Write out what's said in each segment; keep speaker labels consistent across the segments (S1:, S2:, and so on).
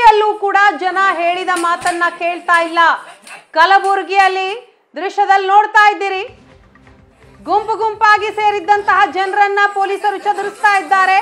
S1: ಕಲಬುರಗಿಯಲ್ಲೂ ಕೂಡ ಜನ ಹೇಳಿದ ಮಾತನ್ನ ಕೇಳ್ತಾ ಇಲ್ಲ ಕಲಬುರಗಿಯಲ್ಲಿ ದೃಶ್ಯದಲ್ಲಿ ನೋಡ್ತಾ ಇದ್ದೀರಿ ಗುಂಪು ಗುಂಪಾಗಿ ಸೇರಿದ್ದಂತಹ ಜನರನ್ನ ಪೊಲೀಸರು ಚದುರಿಸ್ತಾ ಇದ್ದಾರೆ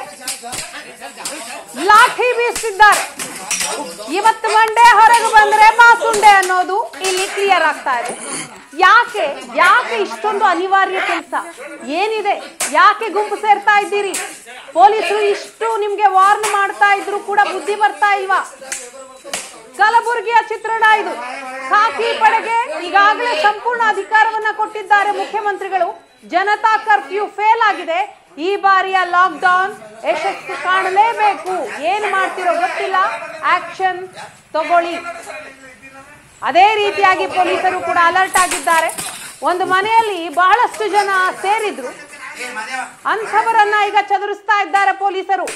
S1: ಲಾಠಿ ಬೀಸ್ತಿದ್ದಾರೆ ಇವತ್ತು ಮಂಡೆ ಹೊರಗೆ ಬಂದ್ರೆ ಮಾಸುಂಡೆ ಅನ್ನೋದು ಇಲ್ಲಿ ಕ್ಲಿಯರ್ ಆಗ್ತಾ ಇದೆ ಯಾಕೆ ಯಾಕೆ ಇಷ್ಟೊಂದು ಅನಿವಾರ್ಯ ಕೆಲಸ ಏನಿದೆ ಯಾಕೆ ಗುಂಪು ಸೇರ್ತಾ ಇದ್ದೀರಿ ಪೊಲೀಸರು ಇಷ್ಟು ನಿಮ್ಗೆ ವಾರ್ನ್ ಮಾಡ್ತಾ ಇದ್ರು ಕೂಡ ಬುದ್ಧಿ ಬರ್ತಾ ಇಲ್ವಾ ಕಲಬುರಗಿಯ ಚಿತ್ರಣ ಇದು ಖಾಕಿ ಪಡೆಗೆ ಈಗಾಗಲೇ ಸಂಪೂರ್ಣ ಅಧಿಕಾರವನ್ನ ಕೊಟ್ಟಿದ್ದಾರೆ ಮುಖ್ಯಮಂತ್ರಿಗಳು ಜನತಾ ಕರ್ಫ್ಯೂ ಫೇಲ್ ಆಗಿದೆ ಈ ಬಾರಿಯ ಲಾಕ್ ಡೌನ್ ಯಶಸ್ಸು ಕಾಣಲೇಬೇಕು ಏನ್ ಮಾಡ್ತಿರೋ ಗೊತ್ತಿಲ್ಲ ಆಕ್ಷನ್ ತಗೊಳ್ಳಿ ಅದೇ ರೀತಿಯಾಗಿ ಪೊಲೀಸರು ಕೂಡ ಅಲರ್ಟ್ ಆಗಿದ್ದಾರೆ ಒಂದು ಮನೆಯಲ್ಲಿ ಬಹಳಷ್ಟು ಜನ ಸೇರಿದ್ರು ಅಂಥವರನ್ನ ಈಗ ಚದುರಿಸ್ತಾ ಇದ್ದಾರೆ ಪೊಲೀಸರು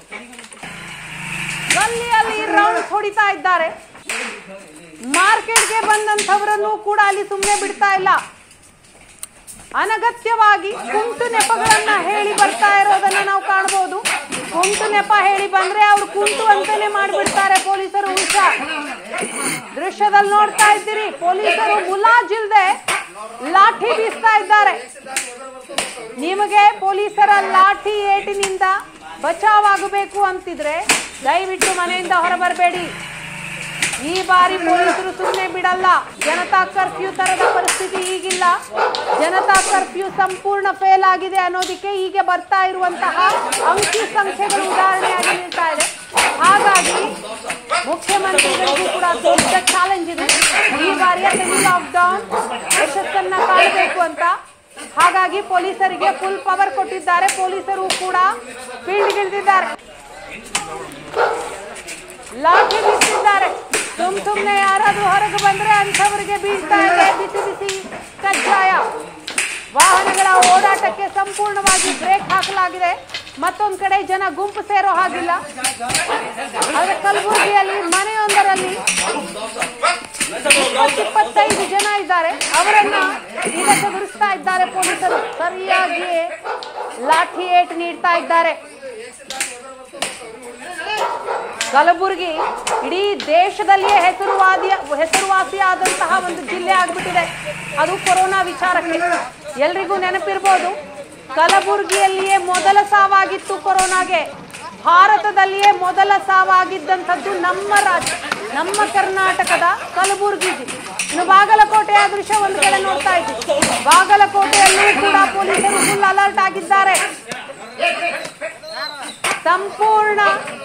S1: ಗಲ್ಲಿಯಲ್ಲಿ ರೌಂಡ್ಸ್ ಹೊಡಿತಾ ಇದ್ದಾರೆ ಮಾರ್ಕೆಟ್ಗೆ ಬಂದಂಥವರನ್ನು ಕೂಡ ಅಲ್ಲಿ ಸುಮ್ಮನೆ ಬಿಡ್ತಾ ಇಲ್ಲ ಅನಗತ್ಯವಾಗಿ ಕುಂಟು ನೆಪಗಳನ್ನ ಹೇಳಿ ಬರ್ತಾ ಇರೋದನ್ನ ನಾವು ಕಾಣಬಹುದು ಕುಂಟು ನೆಪ ಹೇಳಿ ಬಂದ್ರೆ ಅವ್ರು ಕುಂಟು ಅಂತಾನೆ ಮಾಡ್ಬಿಡ್ತಾರೆ ಪೊಲೀಸರು ಹುಷಾರ್ ದೃಶ್ಯದಲ್ಲಿ ನೋಡ್ತಾ ಇದ್ದೀರಿ ಪೊಲೀಸರು ಮುಲಾಜಿಲ್ದೆ ಲಾಠಿ ಬೀಸ್ತಾ ಇದ್ದಾರೆ ನಿಮಗೆ ಪೊಲೀಸರ ಲಾಠಿ ಏಟಿನಿಂದ ಬಚಾವಾಗಬೇಕು ಅಂತಿದ್ರೆ ದಯವಿಟ್ಟು ಮನೆಯಿಂದ ಹೊರಬರಬೇಡಿ ಈ ಬಾರಿ ಪೊಲೀಸರು ಸುಮ್ಮನೆ ಬಿಡಲ್ಲ ಜನತಾ ಕರ್ಫ್ಯೂ ತರದ ಪರಿಸ್ಥಿತಿ ಈಗಿಲ್ಲ ಜನತಾ ಕರ್ಫ್ಯೂ ಸಂಪೂರ್ಣ ಫೇಲ್ ಆಗಿದೆ ಅನ್ನೋದಕ್ಕೆ ಈಗ ಬರ್ತಾ ಇರುವಂತಹ ಅಂಕಿ ಸಂಖ್ಯೆಗಳು ಉದಾಹರಣೆಯಾಗಿ ನಿಲ್ತಾ ಇದೆ ಹಾಗಾಗಿ ಮುಖ್ಯಮಂತ್ರಿಗಳಿಗೂ ಕೂಡ ದೊಡ್ಡ ಚಾಲೆಂಜ್ ಇದೆ ಈ ಬಾರಿಯ ಸೆಮಿ ಲಾಕ್ಡೌನ್ ಯಶಸ್ಸನ್ನ ಕಾಣಬೇಕು ಅಂತ ಹಾಗಾಗಿ ಪೊಲೀಸರಿಗೆ ಫುಲ್ ಪವರ್ ಕೊಟ್ಟಿದ್ದಾರೆ ಪೊಲೀಸರು ಕೂಡ ಫೀಲ್ಡ್ಗಿಳಿದಿದ್ದಾರೆ ಲಾಠಿ ಬೀಸಿದ್ದಾರೆ ಸುಮ್ ಸುಮ್ನೆ ಯಾರಾದ್ರೂ ಹೊರಗೆ ಬಂದ್ರೆ ಅಂಥವರಿಗೆ ಬೀಳ್ತಾ ಇದೆ ಬಿಸಿ ಬಿಸಿ ಕಜ್ಜಾಯ ವಾಹನಗಳ ಓಡಾಟಕ್ಕೆ ಸಂಪೂರ್ಣವಾಗಿ ಬ್ರೇಕ್ ಹಾಕಲಾಗಿದೆ ಮತ್ತೊಂದ್ ಕಡೆ ಜನ ಗುಂಪು ಸೇರೋ ಹಾಗಿಲ್ಲ ಆದ್ರೆ ಕಲಬುರಗಿಯಲ್ಲಿ ಮನೆಯೊಂದರಲ್ಲಿ ಇಪ್ಪತ್ತೈದು ಜನ ಇದ್ದಾರೆ ಅವರನ್ನ ಈಗ ಚದುರಿಸ್ತಾ ಇದ್ದಾರೆ ಪೊಲೀಸರು ಸರಿಯಾಗಿ ಲಾಠಿ ಏಟ್ ನೀಡ್ತಾ ಇದ್ದಾರೆ ಕಲಬುರಗಿ ಇಡೀ ದೇಶದಲ್ಲಿಯೇ ಹೆಸರುವಾದಿಯ ಹೆಸರುವಾಸಿಯಾದಂತಹ ಒಂದು ಜಿಲ್ಲೆ ಆಗ್ಬಿಟ್ಟಿದೆ ಅದು ಕೊರೋನಾ ವಿಚಾರಕ್ಕೆ ಎಲ್ರಿಗೂ ನೆನಪಿರ್ಬೋದು ಕಲಬುರಗಿಯಲ್ಲಿಯೇ ಮೊದಲ ಸಾವಾಗಿತ್ತು ಕೊರೋನಾಗೆ ಭಾರತದಲ್ಲಿಯೇ ಮೊದಲ ಸಾವಾಗಿದ್ದಂಥದ್ದು ನಮ್ಮ ರಾಜ್ಯ ನಮ್ಮ ಕರ್ನಾಟಕದ ಕಲಬುರಗಿ ಜಿಲ್ಲೆ ಇನ್ನು ಬಾಗಲಕೋಟೆಯ ದೃಶ್ಯ ಒಂದು ಕಡೆ ನೋಡ್ತಾ ಇದ್ದೀವಿ ಬಾಗಲಕೋಟೆಯಲ್ಲೂ ಕೂಡ ಪೊಲೀಸರು ಫುಲ್ ಅಲರ್ಟ್ ಆಗಿದ್ದಾರೆ ಸಂಪೂರ್ಣ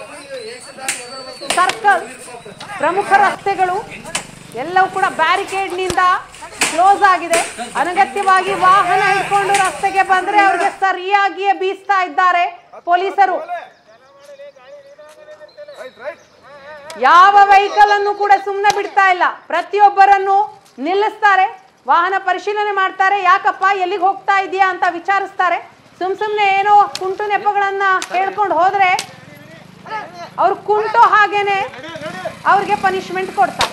S1: ಸರ್ಕಲ್ ಪ್ರಮುಖ ರಸ್ತೆಗಳು ಎಲ್ಲವೂ ಕೂಡ ಬ್ಯಾರಿಕೇಡ್ನಿಂದ ಕ್ಲೋಸ್ ಆಗಿದೆ ಅನಗತ್ಯವಾಗಿ ವಾಹನ ಹಿಡ್ಕೊಂಡು ರಸ್ತೆಗೆ ಬಂದ್ರೆ ಅವ್ರಿಗೆ ಸರಿಯಾಗಿಯೇ ಬೀಸ್ತಾ ಇದ್ದಾರೆ ಪೊಲೀಸರು ಯಾವ ವೆಹಿಕಲ್ ಅನ್ನು ಕೂಡ ಸುಮ್ಮನೆ ಬಿಡ್ತಾ ಇಲ್ಲ ಪ್ರತಿಯೊಬ್ಬರನ್ನು ನಿಲ್ಲಿಸ್ತಾರೆ ವಾಹನ ಪರಿಶೀಲನೆ ಮಾಡ್ತಾರೆ ಯಾಕಪ್ಪ ಎಲ್ಲಿಗೆ ಹೋಗ್ತಾ ಇದೆಯಾ ಅಂತ ವಿಚಾರಿಸ್ತಾರೆ ಸುಮ್ ಸುಮ್ನೆ ಏನೋ ಕುಂಟು ನೆಪಗಳನ್ನ ಹೇಳ್ಕೊಂಡು ಹೋದ್ರೆ ಅವ್ರು ಕುಂಟೋ ಹಾಗೇನೆ ಅವ್ರಿಗೆ ಪನಿಷ್ಮೆಂಟ್ ಕೊಡ್ತಾರೆ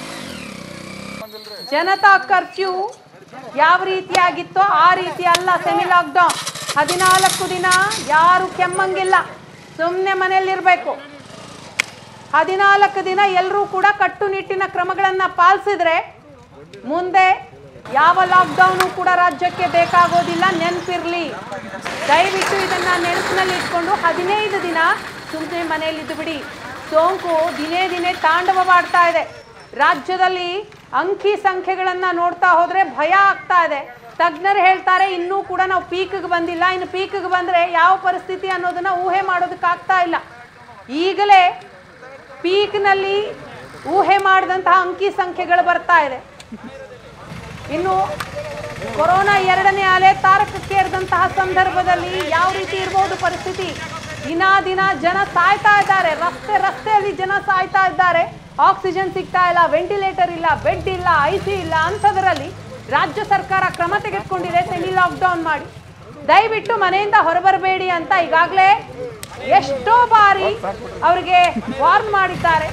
S1: ಜನತಾ ಕರ್ಫ್ಯೂ ಯಾವ ರೀತಿಯಾಗಿತ್ತೋ ಆ ರೀತಿ ಅಲ್ಲ ಸೆಮಿ ಲಾಕ್ಡೌನ್ ಹದಿನಾಲ್ಕು ದಿನ ಯಾರು ಕೆಮ್ಮಂಗಿಲ್ಲ ಸುಮ್ಮನೆ ಮನೆಯಲ್ಲಿರ್ಬೇಕು ಹದಿನಾಲ್ಕು ದಿನ ಎಲ್ಲರೂ ಕೂಡ ಕಟ್ಟುನಿಟ್ಟಿನ ಕ್ರಮಗಳನ್ನ ಪಾಲಿಸಿದ್ರೆ ಮುಂದೆ ಯಾವ ಲಾಕ್ಡೌನು ಕೂಡ ರಾಜ್ಯಕ್ಕೆ ಬೇಕಾಗೋದಿಲ್ಲ ನೆನಪಿರ್ಲಿ ದಯವಿಟ್ಟು ಇದನ್ನ ನೆನಪಿನಲ್ಲಿ ಇಟ್ಕೊಂಡು ಹದಿನೈದು ದಿನ ಸುಮ್ಮನೆ ಮನೆಯಲ್ಲಿದ್ದು ಬಿಡಿ ಸೋಂಕು ದಿನೇ ದಿನೇ ತಾಂಡವವಾಡ್ತಾ ಇದೆ ರಾಜ್ಯದಲ್ಲಿ ಅಂಕಿ ಸಂಖ್ಯೆಗಳನ್ನ ನೋಡ್ತಾ ಹೋದ್ರೆ ಭಯ ಆಗ್ತಾ ಇದೆ ತಜ್ಞರು ಹೇಳ್ತಾರೆ ಇನ್ನೂ ಕೂಡ ನಾವು ಪೀಕ್ಗೆ ಬಂದಿಲ್ಲ ಇನ್ನು ಪೀಕ್ಗೆ ಬಂದ್ರೆ ಯಾವ ಪರಿಸ್ಥಿತಿ ಅನ್ನೋದನ್ನ ಊಹೆ ಮಾಡೋದಕ್ಕಾಗ್ತಾ ಇಲ್ಲ ಈಗಲೇ ಪೀಕ್ನಲ್ಲಿ ಊಹೆ ಮಾಡಿದಂತಹ ಅಂಕಿ ಸಂಖ್ಯೆಗಳು ಬರ್ತಾ ಇದೆ ಇನ್ನು ಕೊರೋನಾ ಎರಡನೇ ಅಲೆ ತಾರಕಕ್ಕೇರಿದಂತಹ ಸಂದರ್ಭದಲ್ಲಿ ಯಾವ ರೀತಿ ಇರಬಹುದು ಪರಿಸ್ಥಿತಿ ದಿನ ದಿನ ಜನ ಸಾಯ್ತಾ ಇದ್ದಾರೆ ರಸ್ತೆ ರಸ್ತೆಯಲ್ಲಿ ಜನ ಸಾಯ್ತಾ ಇದ್ದಾರೆ ಆಕ್ಸಿಜನ್ ಸಿಗ್ತಾ ಇಲ್ಲ ವೆಂಟಿಲೇಟರ್ ಇಲ್ಲ ಬೆಡ್ ಇಲ್ಲ ಐ ಸಿ ಇಲ್ಲ ಅಂಥದ್ರಲ್ಲಿ ರಾಜ್ಯ ಸರ್ಕಾರ ಕ್ರಮ ತೆಗೆದುಕೊಂಡಿದೆ ಸೆಮಿ ಲಾಕ್ಡೌನ್ ಮಾಡಿ ದಯವಿಟ್ಟು ಮನೆಯಿಂದ ಹೊರಬರಬೇಡಿ ಅಂತ ಈಗಾಗಲೇ ಎಷ್ಟೋ ಬಾರಿ ಅವರಿಗೆ ವಾರ್ನ್ ಮಾಡಿದ್ದಾರೆ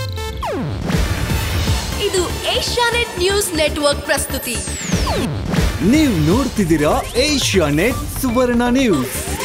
S2: ಇದು ಏಷ್ಯಾನೆಟ್ ನ್ಯೂಸ್ ನೆಟ್ವರ್ಕ್ ಪ್ರಸ್ತುತಿ ನೀವು ನೋಡ್ತಿದ್ದೀರಾ ಏಷ್ಯಾ ನೆಟ್ ಸುವರ್ಣ ನ್ಯೂಸ್